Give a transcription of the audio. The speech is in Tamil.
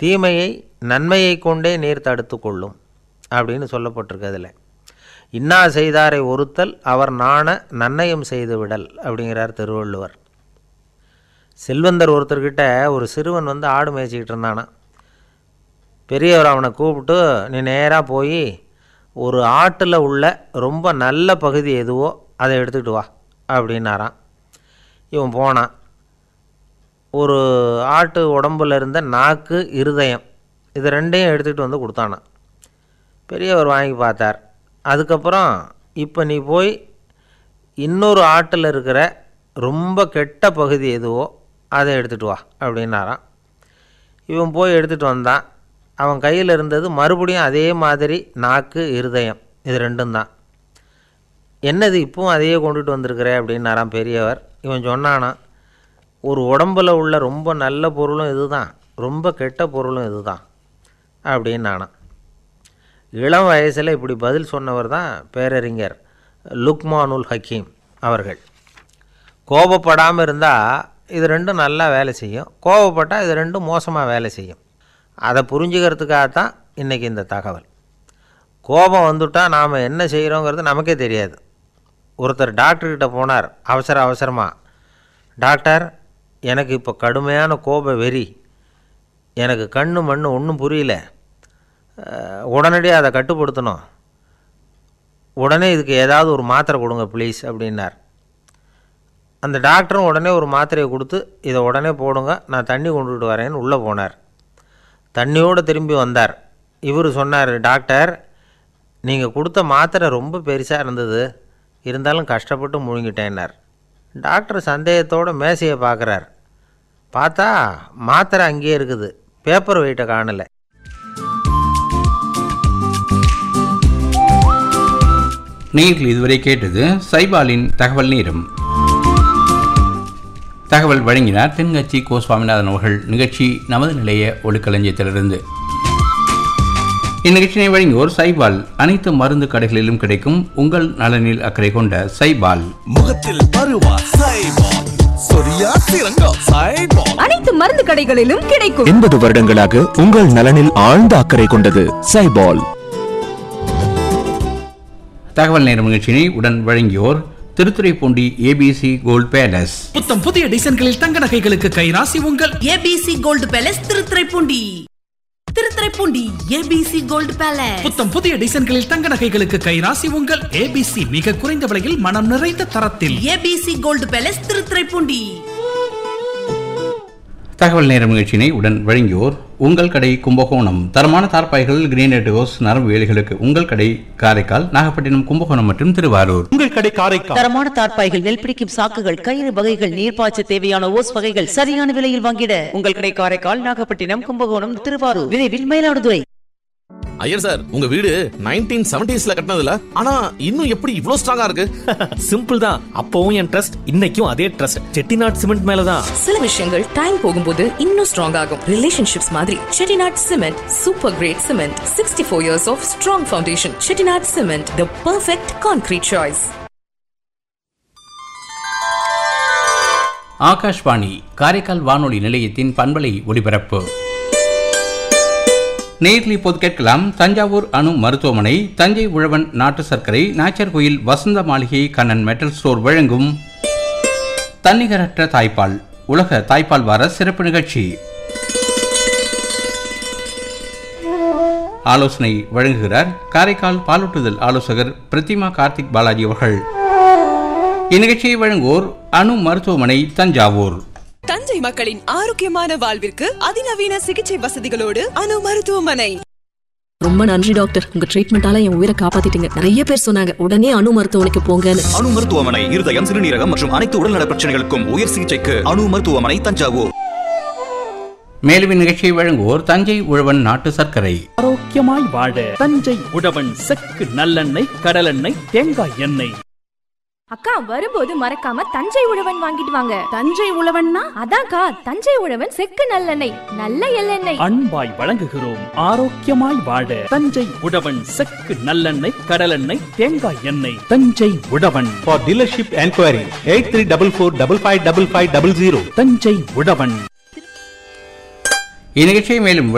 தீமையை நன்மையை கொண்டே நீர் தடுத்து கொள்ளும் அப்படின்னு சொல்லப்பட்டிருக்கு அதில் இன்னா செய்தாரை ஒருத்தல் அவர் நாண நன்னயம் செய்து விடல் அப்படிங்கிறார் திருவள்ளுவர் செல்வந்தர் ஒருத்தர்கிட்ட ஒரு சிறுவன் வந்து ஆடு மேய்ச்சிக்கிட்டு இருந்தானா பெரியவர் அவனை கூப்பிட்டு நீ நேராக போய் ஒரு ஆட்டில் உள்ள ரொம்ப நல்ல பகுதி எதுவோ அதை எடுத்துக்கிட்டு வா அப்படின்னாராம் இவன் போனான் ஒரு ஆட்டு உடம்புல இருந்த நாக்கு இருதயம் இது ரெண்டையும் எடுத்துகிட்டு வந்து கொடுத்தானான் பெரியவர் வாங்கி பார்த்தார் அதுக்கப்புறம் இப்போ நீ போய் இன்னொரு ஆட்டில் இருக்கிற ரொம்ப கெட்ட பகுதி எதுவோ அதை எடுத்துகிட்டு வா அப்படின்னாராம் இவன் போய் எடுத்துகிட்டு வந்தான் அவன் கையில் இருந்தது மறுபடியும் அதே மாதிரி நாக்கு இருதயம் இது ரெண்டும் தான் என்னது இப்பவும் அதையே கொண்டுட்டு வந்திருக்கிற அப்படின்னாராம் பெரியவர் இவன் சொன்னானா ஒரு உடம்பில் உள்ள ரொம்ப நல்ல பொருளும் இதுதான் ரொம்ப கெட்ட பொருளும் இதுதான் அப்படின்னானான் இளம் வயசில் இப்படி பதில் சொன்னவர் தான் பேரறிஞர் லுக்மானுல் ஹக்கீம் அவர்கள் கோபப்படாமல் இருந்தால் இது ரெண்டும் நல்லா வேலை செய்யும் கோபப்பட்டால் இது ரெண்டும் மோசமாக வேலை செய்யும் அதை புரிஞ்சுக்கிறதுக்காகத்தான் இன்றைக்கி இந்த தகவல் கோபம் வந்துட்டால் நாம் என்ன செய்கிறோங்கிறது நமக்கே தெரியாது ஒருத்தர் டாக்டர்கிட்ட போனார் அவசர அவசரமாக டாக்டர் எனக்கு இப்போ கடுமையான கோப வெறி எனக்கு கண்ணு மண்ணு ஒன்றும் புரியல அஹ், உடனடியாக அதை கட்டுப்படுத்தணும் உடனே இதுக்கு ஏதாவது ஒரு மாத்திரை கொடுங்க ப்ளீஸ் அப்படின்னார் அந்த டாக்டரும் உடனே ஒரு மாத்திரையை கொடுத்து இதை உடனே போடுங்க நான் தண்ணி கொண்டுகிட்டு வரேன்னு உள்ளே போனார் தண்ணியோடு திரும்பி வந்தார் இவர் சொன்னார் டாக்டர் நீங்கள் கொடுத்த மாத்திரை ரொம்ப பெருசாக இருந்தது இருந்தாலும் கஷ்டப்பட்டு முழுங்கிட்டேன்னார் டாக்டர் சந்தேகத்தோட மேசையை பார்க்குறார் பார்த்தா மாத்திரை அங்கேயே இருக்குது பேப்பர் வெயிட்டை காணலை நீங்கள் இதுவரை கேட்டது சைபாலின் தகவல் நேரம் தகவல் வழங்கினார் தென்கட்சி கோ சுவாமிநாதன் அவர்கள் நிகழ்ச்சி நமது நிலைய ஒழுக்களஞ்சியத்திலிருந்து இந்நிகழ்ச்சியை வழங்கியோர் சைபால் அனைத்து மருந்து கடைகளிலும் கிடைக்கும் உங்கள் நலனில் அக்கறை கொண்ட சைபால் முகத்தில் பருவா சைபால் சொரியா சிறங்கா சைபால் அனைத்து மருந்து கடைகளிலும் கிடைக்கும் எண்பது வருடங்களாக உங்கள் நலனில் ஆழ்ந்த அக்கறை கொண்டது சைபால் தகவல் நேரம் நிகழ்ச்சியினை உடன் வழங்கியோர் திருத்துறைப்பூண்டி ஏபிசி கோல்ட் பேலஸ் புத்தம் புதிய டிசைன்களில் தங்க நகைகளுக்கு கைராசி உங்கள் ABC gold palace Thiruthuraipoondi Thiruthuraipoondi ABC gold palace புத்தம் புதிய டிசைன்களில் தங்க நகைகளுக்கு கைராசி உங்கள் ஏபிசி மிக குறைந்த விலையில் மனம் நிறைந்த தரத்தில் ஏபிசி கோல்டு பேலஸ் திருத்துறைப்பூண்டி தகவல் நேரம் நிகழ்ச்சியினை உடன் வழங்கியோர் உங்கள் கடை கும்பகோணம் தரமான தார்பாய்கள் கிரீனட் ஹோஸ் நரம்பு வேலிகளுக்கு உங்கள் கடை காரைக்கால் நாகப்பட்டினம் கும்பகோணம் மற்றும் திருவாரூர் உங்கள் கடை காரைக்கால் தரமான தார்ப்பாய்கள் நெல் பிடிக்கும் சாக்குகள் கயிறு வகைகள் நீர்ப்பாய்ச்ச தேவையான ஓஸ் வகைகள் சரியான விலையில் வாங்கிட உங்கள் கடை காரைக்கால் நாகப்பட்டினம் கும்பகோணம் திருவாரூர் விரைவில் மயிலாடுதுறை ஐயர் சார் உங்க வீடு நைன்டீன் செவன்டிஸ்ல கட்டினதுல ஆனா இன்னும் எப்படி இவ்ளோ ஸ்ட்ராங்கா இருக்கு சிம்பிள் தான் அப்பவும் என் ட்ரஸ்ட் இன்னைக்கும் அதே ட்ரஸ்ட் செட்டிநாட் சிமெண்ட் மேலதான் சில விஷயங்கள் டைம் போகும்போது இன்னும் ஸ்ட்ராங் ஆகும் ரிலேஷன்ஷிப்ஸ் மாதிரி Chettinad cement super great cement sixty four years of strong foundation Chettinad cement the perfect concrete choice Akashvani Karaikal வானொலி நிலையத்தின் பண்பலை ஒலிபரப்பு நேரில் இப்போது கேட்கலாம் தஞ்சாவூர் அணு மருத்துவமனை தஞ்சை உழவன் நாட்டு சர்க்கரை நாச்சர் கோயில் வசந்த மாளிகை கண்ணன் மெட்டல் ஸ்டோர் வழங்கும் தன்னிகரற்ற தாய்ப்பால் உலக தாய்ப்பால் வார சிறப்பு நிகழ்ச்சி ஆலோசனை வழங்குகிறார் காரைக்கால் பாலூட்டுதல் ஆலோசகர் பிரதிமா கார்த்திக் பாலாஜி அவர்கள் இந்நிகழ்ச்சியை வழங்குவோர் அணு மருத்துவமனை தஞ்சாவூர் தஞ்சை மக்களின் ஆரோக்கியமான வாழ்விற்கு அதிநவீன சிகிச்சை வசதிகளோடு அணு மருத்துவமனை ரொம்ப நன்றி டாக்டர் உங்க ட்ரீட்மெண்டால என் உயிரை காப்பாத்திட்டீங்க நிறைய பேர் சொன்னாங்க உடனே அணு மருத்துவமனைக்கு போங்கன்னு அணு மருத்துவமனை இருதயம் சிறுநீரகம் மற்றும் அனைத்து உடல்நல பிரச்சனைகளுக்கும் உயர் சிகிச்சைக்கு அணு மருத்துவமனை தஞ்சாவூர் மேலும் இந்நிகழ்ச்சியை வழங்குவோர் தஞ்சை உழவன் நாட்டு சர்க்கரை ஆரோக்கியமாய் வாழ தஞ்சை உழவன் செக்கு நல்லெண்ணெய் கடலெண்ணெய் தேங்காய் எண்ணெய் அக்கா வரும்போது மறக்காம தஞ்சை உழவன் வாங்கிட்டு வாங்க தஞ்சை உழவன்னா அதான்க்கா தஞ்சை உழவன் செக்கு நல்லெண்ணெய் நல்ல எள்ளெண்ணெய் அன்பாய் வழங்குகிறோம் ஆரோக்கியமாய் வாழ தஞ்சை உழவன் செக்கு நல்லெண்ணெய் கடலெண்ணெய் தேங்காய் எண்ணெய் தஞ்சை உழவன் For dealership enquiry, 8344555500. தஞ்சை உழவன் இந்நிகழ்ச்சியை மேலும்